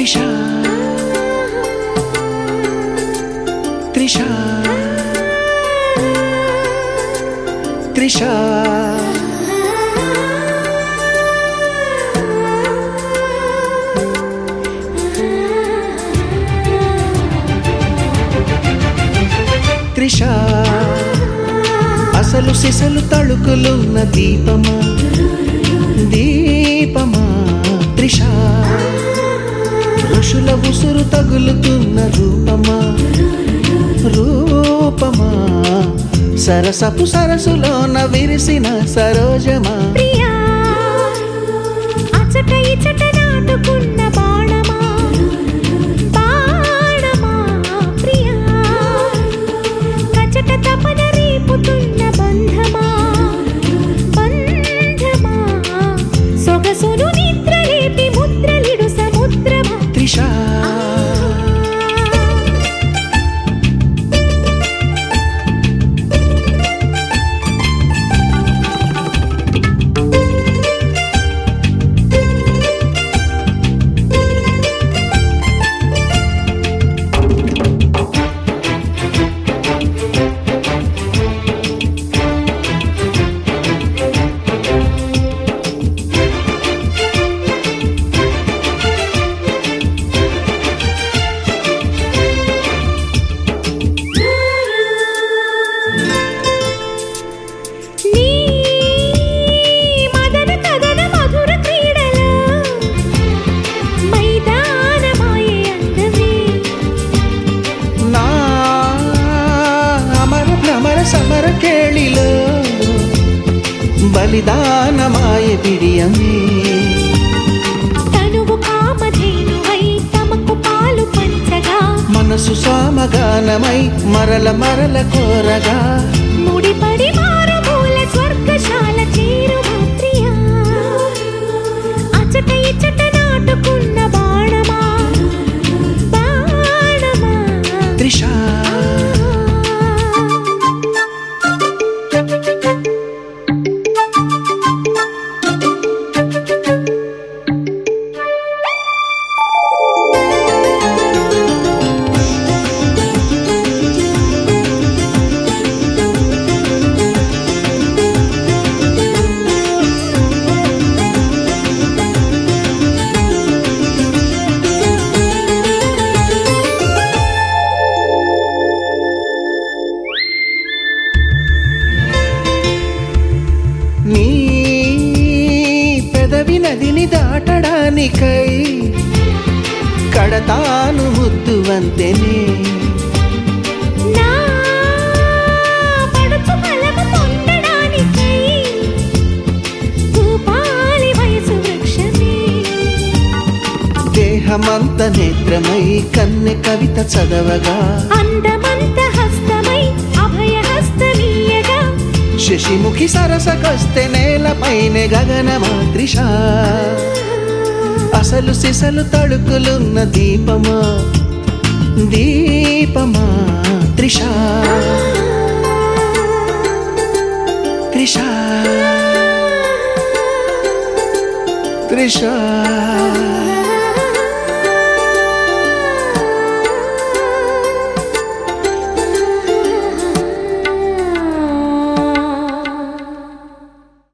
త్రిష త్రిష త్రిష త్రిష అసలు సిసలు తళుకులున్న దీపమా దీపమా త్రిష ఋషుల ఉసురు తగులుతున్న రూపమా రూపమా సరసపు సరసులోన విరిసిన సరోజమా ప్రియా అచట ఇచట నాటుకున్న బాణమా బాణమా ప్రియా కచట తపన రేపుతున్న బంధమా బంధమా సొగసును నిద్ర రేపి ముద్రలిడు సముద్రమా త్రిష నీ మదన కదన మధుర క్రీడలో మైదానమాయే అందమే నా అమర భ్రమర సమర కేళిలో బలిదానమాయ బిడియమే తనువు కామధేనువై తమకు పాలు పంచగా మనసు సామగానమై మరల మరల కోరగా ముడిపడి మారుమూల స్వర్గశాల చేరు ప్రియా అచట ఇచట నాటుకున్న బాణమా బాణమా త్రిష నీ పెదవి నదిని దాటడానికై కడతాను ముద్దు వంతెనే నా పడుచు ఫలము పొందడానికై భూపాలి వయసు వృక్షమే దేహమంత నేత్రమై కన్నె కవిత చదవగా అందమంత హస్తమై అభయ హస్తమీయగా శశిముఖి సరసకొస్తే నేలపైన గగనమా త్రిష అసలు సిసలు తడుకులున్న దీపమా దీపమా త్రిష త్రిష త్రిష